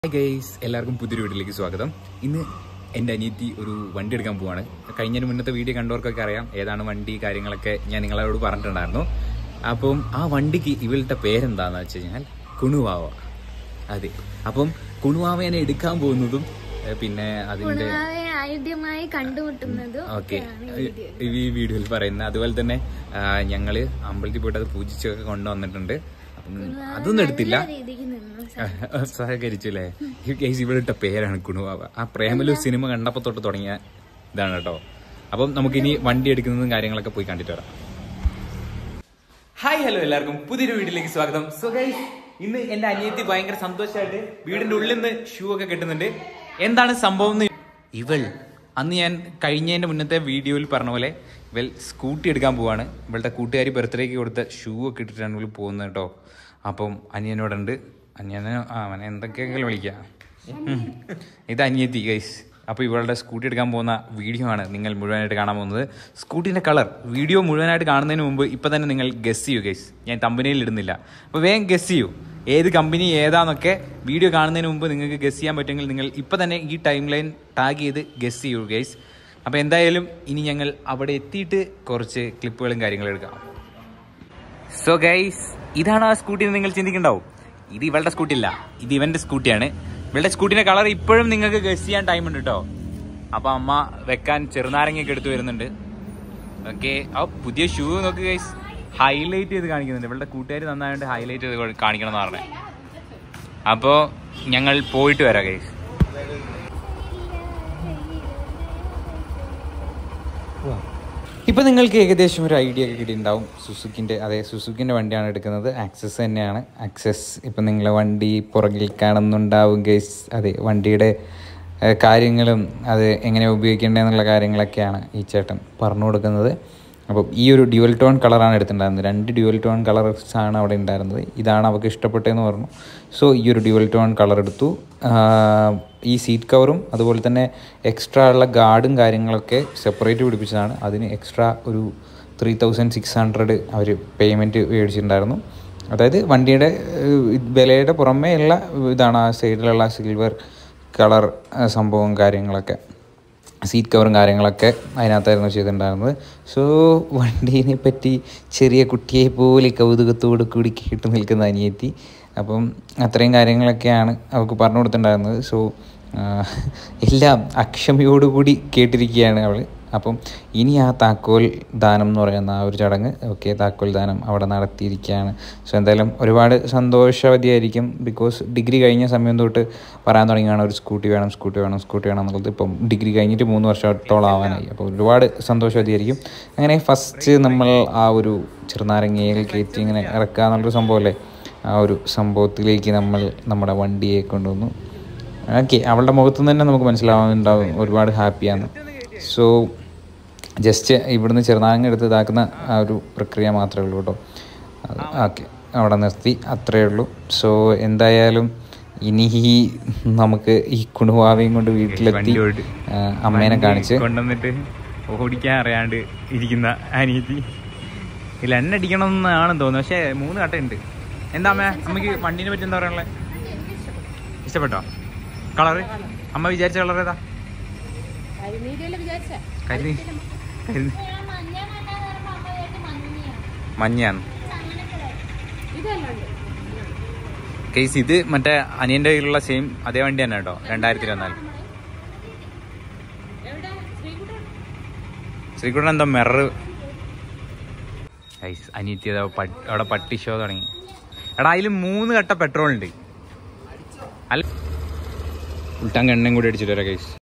Hi guys എല്ലാവർക്കും പുതിയൊരു വീട്ടിലേക്ക് സ്വാഗതം ഇന്ന് എൻ്റെ അനിയത്തി ഒരു വണ്ടി എടുക്കാൻ പോവാണ് കഴിഞ്ഞതിന് മുന്നത്തെ വീഡിയോ കണ്ടവർക്കൊക്കെ അറിയാം ഏതാണ് വണ്ടി കാര്യങ്ങളൊക്കെ ഞാൻ നിങ്ങളോട് പറഞ്ഞിട്ടുണ്ടായിരുന്നു അപ്പം ആ വണ്ടിക്ക് ഇവളുടെ പേരെന്താന്ന് വെച്ച് കഴിഞ്ഞാൽ കുണുവാവ അതെ അപ്പം കുണുവാവനെ എടുക്കാൻ പോകുന്നതും ഏഹ്, പിന്നെ അതിൻ്റെ ഗുണവാവെ ആദ്യമായി കണ്ടുമുട്ടുന്നതും ഓക്കെ ഒക്കെയാണ് ഈ വീഡിയോ. ഈ വീഡിയോയിൽ പറയുന്നത് അതുപോലെ തന്നെ ആ, ഞങ്ങള് അമ്പലത്തിൽ പോയിട്ട് അത് പൂജിച്ചൊക്കെ കൊണ്ടുവന്നിട്ടുണ്ട് അപ്പം അതൊന്നും എടുത്തില്ല നല്ല രീതിക്ക് നിന്നു സഹകരിച്ചു അല്ലേ ഗൈസ് ഇവിടെ ഇട്ട പേരാണ് കുണുവാവ ആ പ്രേമലു സിനിമ കണ്ടപ്പോ തൊട്ട് തുടങ്ങിയ ഇതാണ് കേട്ടോ അപ്പം നമുക്കിനി വണ്ടി എടുക്കുന്നതും കാര്യങ്ങളൊക്കെ പോയി കണ്ടിട്ട് വരാം ഹായ് ഹലോ എല്ലാവർക്കും പുതിയൊരു വീഡിയോയിലേക്ക് സ്വാഗതം സോ ഗൈസ് ഇന്ന് എന്റെ അനിയത്തി ഭയങ്കര സന്തോഷമായിട്ട് വീടിന്റെ ഉള്ളിൽ നിന്ന് ഷൂ ഒക്കെ കെട്ടുന്നുണ്ട് എന്താണ് സംഭവം എന്ന് ഇവൾ അന്ന് ഞാൻ കഴിഞ്ഞതിന്റെ മുന്നത്തെ വീഡിയോയിൽ പറഞ്ഞ പോലെ ഇവൾ സ്കൂട്ടി എടുക്കാൻ പോവാണ് ഇവളുടെ കൂട്ടുകാരി ബർത്ത്ഡേക്ക് കൊടുത്ത ഷൂ ഒക്കെ ഇട്ടിട്ടാണ് ഇവൾ പോകുന്നത് കേട്ടോ അപ്പം അനിയനോടുണ്ട് അനിയനെ ആ അവനെ എന്തൊക്കെയെങ്കിലും വിളിക്കാം ഉം. ഇത് അനിയത്തി ഗൈസ് അപ്പോൾ ഇവളുടെ സ്കൂട്ടി എടുക്കാൻ പോകുന്ന വീഡിയോ ആണ് നിങ്ങൾ മുഴുവനായിട്ട് കാണാൻ പോകുന്നത് സ്കൂട്ടിൻ്റെ കളർ വീഡിയോ മുഴുവനായിട്ട് കാണുന്നതിന് മുമ്പ് ഇപ്പം തന്നെ നിങ്ങൾ ഗസ് ചെയ്യൂ ഗൈസ് ഞാൻ തമ്പനയിൽ ഇടുന്നില്ല അപ്പോൾ വേഗം ഗസ് ചെയ്യൂ ഏത് കമ്പനി ഏതാന്നൊക്കെ വീഡിയോ കാണുന്നതിന് മുമ്പ് നിങ്ങൾക്ക് ഗസ് ചെയ്യാൻ പറ്റുമെങ്കിൽ നിങ്ങൾ ഇപ്പം തന്നെ ഈ ടൈം ലൈൻ ടാഗ് ചെയ്ത് ഗസ് ചെയ്യൂ ഗൈസ് അപ്പോൾ എന്തായാലും ഇനി ഞങ്ങൾ അവിടെ എത്തിയിട്ട് കുറച്ച് ക്ലിപ്പുകളും കാര്യങ്ങളും എടുക്കാം സോ ഗൈസ് ഇതാണ് ആ സ്കൂട്ടി എന്ന് നിങ്ങൾ ചിന്തിക്കുന്നുണ്ടാവും ഇത് ഇവളുടെ സ്കൂട്ടി അല്ല ഇത് ഇവന്റെ സ്കൂട്ടിയാണ് ഇവളുടെ സ്കൂട്ടിന്റെ കളർ ഇപ്പോഴും നിങ്ങൾക്ക് ഗസ് ചെയ്യാൻ ടൈം ഉണ്ട് കേട്ടോ അപ്പൊ അമ്മ വെക്കാൻ ചെറുനാരങ്ങയൊക്കെ എടുത്തു വരുന്നുണ്ട് ഓക്കെ ആ പുതിയ ഷൂ നോക്ക് ഗൈസ് ഹൈലൈറ്റ് ചെയ്ത് കാണിക്കുന്നുണ്ട് ഇവളുടെ കൂട്ടുകാർ നന്നായിട്ട് ഹൈലൈറ്റ് ചെയ്ത് കാണിക്കണം എന്ന് പറഞ്ഞത് അപ്പോൾ ഞങ്ങൾ പോയിട്ട് വരാം ഗൈസ് ഇപ്പം നിങ്ങൾക്ക് ഏകദേശം ഒരു ഐഡിയ ഒക്കെ കിട്ടിയിട്ടുണ്ടാവും സുസുക്കിൻ്റെ അതെ സുസുക്കിൻ്റെ വണ്ടിയാണ് എടുക്കുന്നത് ആക്സസ് തന്നെയാണ് ആക്സസ് ഇപ്പം നിങ്ങളെ വണ്ടി പുറകിൽ കാണുന്നുണ്ടാവും ഗൈസ് അതെ വണ്ടിയുടെ ഏഹ്, കാര്യങ്ങളും അത് എങ്ങനെ ഉപയോഗിക്കേണ്ടതെന്നുള്ള കാര്യങ്ങളൊക്കെയാണ് ഈ ചേട്ടൻ പറഞ്ഞു കൊടുക്കുന്നത് അപ്പോൾ ഈ ഒരു ഡ്യുവൽ ടോൺ കളറാണ് എടുത്തിട്ടുണ്ടായിരുന്നത് രണ്ട് ഡ്യുവൽ ടോൺ കളേഴ്സ് ആണ് അവിടെ ഉണ്ടായിരുന്നത് ഇതാണ് അവർക്ക് ഇഷ്ടപ്പെട്ടതെന്ന് പറഞ്ഞു സോ ഈ ഒരു ഡ്യുവൽ ടോൺ കളർ എടുത്തു ആഹ് ഈ സീറ്റ് കവറും അതുപോലെ തന്നെ എക്സ്ട്രാ ഉള്ള ഗാർഡും കാര്യങ്ങളൊക്കെ സെപ്പറേറ്റ് പിടിപ്പിച്ചതാണ് അതിന് എക്സ്ട്രാ ഒരു ത്രീ തൗസൻഡ് സിക്സ് ഹൺഡ്രഡ് അവർ പേയ്മെൻറ്റ് മേടിച്ചിട്ടുണ്ടായിരുന്നു അതായത് വണ്ടിയുടെ ഏഹ്, വിലയുടെ പുറമേ ഉള്ള ഇതാണ് ആ സൈഡിലുള്ള സിൽവർ കളർ സംഭവം കാര്യങ്ങളൊക്കെ സീറ്റ് കവറും കാര്യങ്ങളൊക്കെ അതിനകത്തായിരുന്നു ചെയ്തിട്ടുണ്ടായിരുന്നത് സോ വണ്ടീനെ പറ്റി ചെറിയ കുട്ടിയെ പോലെ കൗതുകത്തോട് കൂടി കേട്ട് നിൽക്കുന്ന അനിയത്തി അപ്പം അത്രയും കാര്യങ്ങളൊക്കെയാണ് അവൾക്ക് പറഞ്ഞു കൊടുത്തിട്ടുണ്ടായിരുന്നത് സോ എല്ലാം അക്ഷമയോടുകൂടി കേട്ടിരിക്കുകയാണ് അവൾ അപ്പം ഇനി ആ താക്കോൽ ദാനം എന്ന് പറയുന്ന ആ ഒരു ചടങ്ങ് ഓക്കെ താക്കോൽ ദാനം അവിടെ നടത്തിയിരിക്കുകയാണ് സോ എന്തായാലും ഒരുപാട് സന്തോഷവതിയായിരിക്കും ബിക്കോസ് ഡിഗ്രി കഴിഞ്ഞ സമയം തൊട്ട് പറയാൻ തുടങ്ങിയാണ് ഒരു സ്കൂട്ടി വേണം സ്കൂട്ടി വേണം സ്കൂട്ടി വേണം എന്നുള്ളത് ഇപ്പം ഡിഗ്രി കഴിഞ്ഞിട്ട് മൂന്ന് വർഷത്തോളം ആവാനായി അപ്പോൾ ഒരുപാട് സന്തോഷവതിയായിരിക്കും അങ്ങനെ ഫസ്റ്റ് നമ്മൾ ആ ഒരു ചെറുനാരങ്ങയിൽ കയറ്റി ഇങ്ങനെ ഇറക്കുക എന്നുള്ളൊരു സംഭവമല്ലേ ആ ഒരു സംഭവത്തിലേക്ക് നമ്മൾ നമ്മുടെ വണ്ടിയെ കൊണ്ടുവന്നു ഓക്കെ അവളുടെ മുഖത്ത് നിന്ന് തന്നെ നമുക്ക് മനസ്സിലാവുന്നുണ്ടാവും ഒരുപാട് ഹാപ്പിയാണ് സോ ജസ്റ്റ് ഇവിടുന്ന് ചെറുനാരങ്ങ എടുത്ത് ഇതാക്കുന്ന ആ ഒരു പ്രക്രിയ മാത്രമേ ഉള്ളൂ കേട്ടോ ഓക്കെ അവിടെ നിർത്തി അത്രയേ ഉള്ളൂ സോ എന്തായാലും ഇനി ഈ നമുക്ക് ഈ കുണുവാവയും കൊണ്ട് വീട്ടിലെത്തി ആ, അമ്മേനെ കാണിച്ച് കൊണ്ടുവന്നിട്ട് ഓടിക്കാൻ അറിയാണ്ട് ഇരിക്കുന്ന അനിയത്തി ഇല്ല എണ്ണ അടിക്കണം എന്നാണെന്ന് തോന്നുന്നു പക്ഷേ മൂന്ന് കട്ടയുണ്ട് എന്താ അമ്മ അമ്മക്ക് വണ്ടീനെ പറ്റി എന്താ പറയാനുള്ളത് ഇഷ്ടപ്പെട്ടോ കളറ് അമ്മ വിചാരിച്ച കളർ ഏതാ കരുതി കരുതി മഞ്ഞയാണ് കേസ് ഇത് മറ്റേ അനിയന്റെ കയ്യിലുള്ള സെയിം അതേ വണ്ടി തന്നെ കേട്ടോ രണ്ടായിരത്തി ഇരുപത്തിനാല് ശ്രീകുട്ടൻ എന്താ മിറർ അനിയത്തി അതാ പട്ട്- അവിടെ പട്ടി ഷോ തുടങ്ങി എടാ അതിൽ മൂന്ന് കട്ട പെട്രോൾ ഉണ്ട് അല്ല ഉൾട്ടാൻ എണ്ണയും കൂടി അടിച്ചിട്ട് വരാം കേസ്